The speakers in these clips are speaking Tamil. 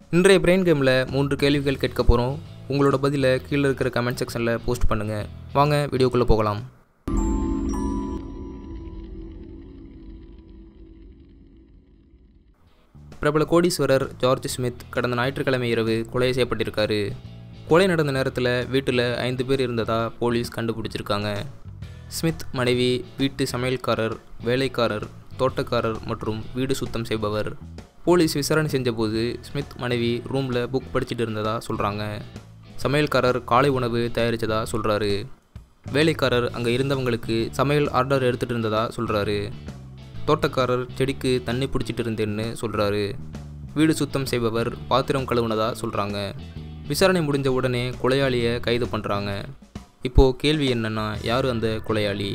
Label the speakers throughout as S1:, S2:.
S1: இன்றைய பிரெயின் கேமில் மூன்று கேள்விகள் கேட்க போகிறோம் உங்களோட பதிலை கீழே இருக்கிற கமெண்ட் செக்ஷனில் போஸ்ட் பண்ணுங்கள் வாங்க வீடியோக்குள்ளே போகலாம் பிரபல கோடீஸ்வரர் ஜார்ஜ் ஸ்மித் கடந்த ஞாயிற்றுக்கிழமை இரவு கொலை செய்யப்பட்டிருக்காரு கொலை நடந்த நேரத்தில் வீட்டில் ஐந்து பேர் இருந்ததா போலீஸ் கண்டுபிடிச்சிருக்காங்க ஸ்மித் மனைவி வீட்டு சமையல்காரர் வேலைக்காரர் தோட்டக்காரர் மற்றும் வீடு சுத்தம் செய்பவர் போலீஸ் விசாரணை செஞ்சபோது ஸ்மித் மனைவி ரூமில் புக் படிச்சுட்டு இருந்ததா சொல்கிறாங்க சமையல்காரர் காலை உணவு தயாரித்ததா சொல்கிறாரு வேலைக்காரர் அங்கே இருந்தவங்களுக்கு சமையல் ஆர்டர் எடுத்துகிட்டு இருந்ததா சொல்கிறாரு தோட்டக்காரர் செடிக்கு தண்ணி பிடிச்சிட்டு இருந்தேன்னு சொல்கிறாரு வீடு சுத்தம் செய்பவர் பாத்திரம் கழுவுனதா சொல்கிறாங்க விசாரணை முடிஞ்ச உடனே கொலையாளியை கைது பண்ணுறாங்க இப்போது கேள்வி என்னன்னா யார் அந்த கொலையாளி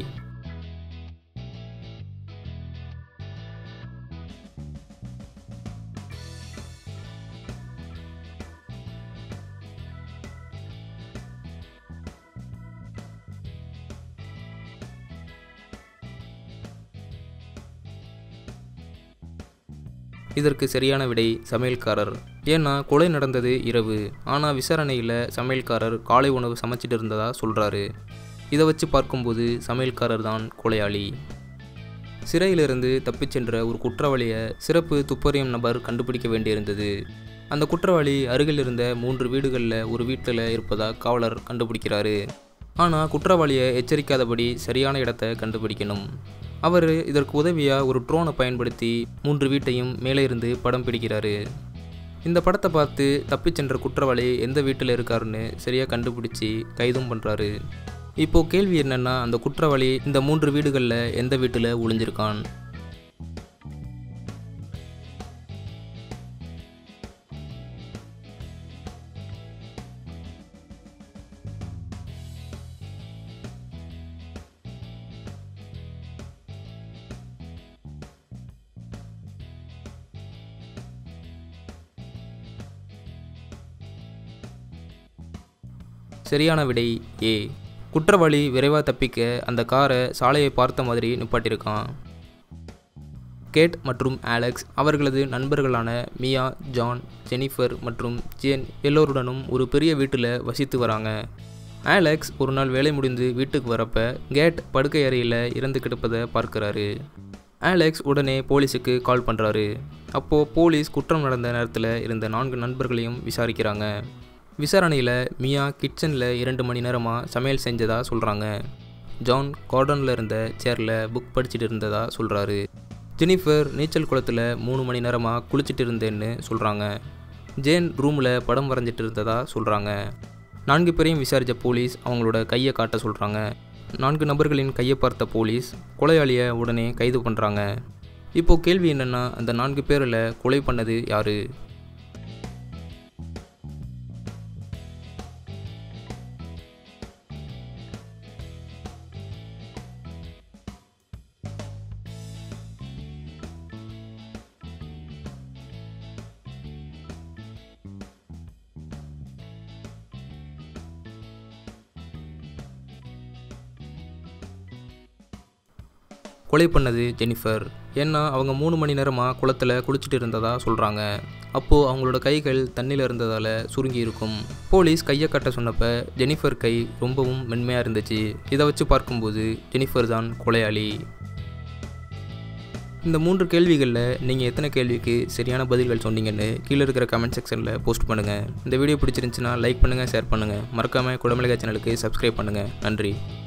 S1: இதற்கு சரியான விடை சமையல்காரர் ஏன்னா கொலை நடந்தது இரவு ஆனால் விசாரணையில் சமையல்காரர் காலை உணவு சமைச்சிட்டு இருந்ததா சொல்கிறாரு இதை வச்சு பார்க்கும்போது சமையல்காரர் தான் கொலையாளி சிறையிலிருந்து தப்பிச் சென்ற ஒரு குற்றவாளியை சிறப்பு துப்பறியும் நபர் கண்டுபிடிக்க வேண்டியிருந்தது அந்த குற்றவாளி அருகில் இருந்த மூன்று வீடுகளில் ஒரு வீட்டில் இருப்பதா காவலர் கண்டுபிடிக்கிறாரு ஆனால் குற்றவாளியை எச்சரிக்காதபடி சரியான இடத்தை கண்டுபிடிக்கணும் அவர் இதற்கு உதவியாக ஒரு ட்ரோனை பயன்படுத்தி மூன்று வீட்டையும் மேலே இருந்து படம் பிடிக்கிறாரு இந்த படத்தை பார்த்து தப்பிச் சென்ற குற்றவாளி எந்த வீட்டில் இருக்காருன்னு சரியாக கண்டுபிடிச்சி கைதும் பண்ணுறாரு இப்போது கேள்வி என்னென்னா அந்த குற்றவாளி இந்த மூன்று வீடுகளில் எந்த வீட்டில் ஒளிஞ்சிருக்கான் சரியான விடை ஏ குற்றவாளி விரைவாக தப்பிக்க அந்த காரை சாலையை பார்த்த மாதிரி நிப்பாட்டியிருக்கான் கேட் மற்றும் ஆலெக்ஸ் அவர்களது நண்பர்களான மியா ஜான் ஜெனிஃபர் மற்றும் ஜேன் எல்லோருடனும் ஒரு பெரிய வீட்டில் வசித்து வராங்க ஆலெக்ஸ் ஒரு நாள் வேலை முடிந்து வீட்டுக்கு வரப்ப கேட் படுக்கை அறையில் இறந்து கிடப்பதை பார்க்குறாரு ஆலெக்ஸ் உடனே போலீஸுக்கு கால் பண்ணுறாரு அப்போது போலீஸ் குற்றம் நடந்த நேரத்தில் இருந்த நான்கு நண்பர்களையும் விசாரிக்கிறாங்க விசாரணையில் மியா கிச்சனில் இரண்டு மணி நேரமாக சமையல் செஞ்சதா சொல்கிறாங்க ஜான் கார்டனில் இருந்த சேரில் புக் படிச்சுட்டு இருந்ததா சொல்கிறாரு ஜெனிஃபர் நீச்சல் குளத்தில் மூணு மணி நேரமாக குளிச்சுட்டு இருந்தேன்னு சொல்கிறாங்க ஜேன் ரூமில் படம் வரைஞ்சிட்டு இருந்ததா சொல்கிறாங்க நான்கு பேரையும் விசாரித்த போலீஸ் அவங்களோட கையை காட்ட சொல்கிறாங்க நான்கு நபர்களின் கையை பார்த்த போலீஸ் கொலையாளியை உடனே கைது பண்ணுறாங்க இப்போது கேள்வி என்னென்னா அந்த நான்கு பேரில் கொலை பண்ணது யார் கொலை பண்ணது ஜெனிஃபர் ஏன்னா அவங்க மூணு மணி நேரமாக குளத்தில் குளிச்சுட்டு இருந்ததா சொல்கிறாங்க அப்போது அவங்களோட கைகள் தண்ணியில் இருந்ததால் சுருங்கி இருக்கும் போலீஸ் கையை கட்ட சொன்னப்போ ஜெனிஃபர் கை ரொம்பவும் மென்மையாக இருந்துச்சு இதை வச்சு பார்க்கும்போது ஜெனிஃபர் தான் கொலையாளி இந்த மூன்று கேள்விகளில் நீங்கள் எத்தனை கேள்விக்கு சரியான பதில்கள் சொன்னீங்கன்னு கீழே இருக்கிற கமெண்ட் செக்ஷனில் போஸ்ட் பண்ணுங்கள் இந்த வீடியோ பிடிச்சிருந்துச்சுன்னா லைக் பண்ணுங்கள் ஷேர் பண்ணுங்கள் மறக்காமல் குடமிளகா சேனலுக்கு சப்ஸ்கிரைப் பண்ணுங்கள் நன்றி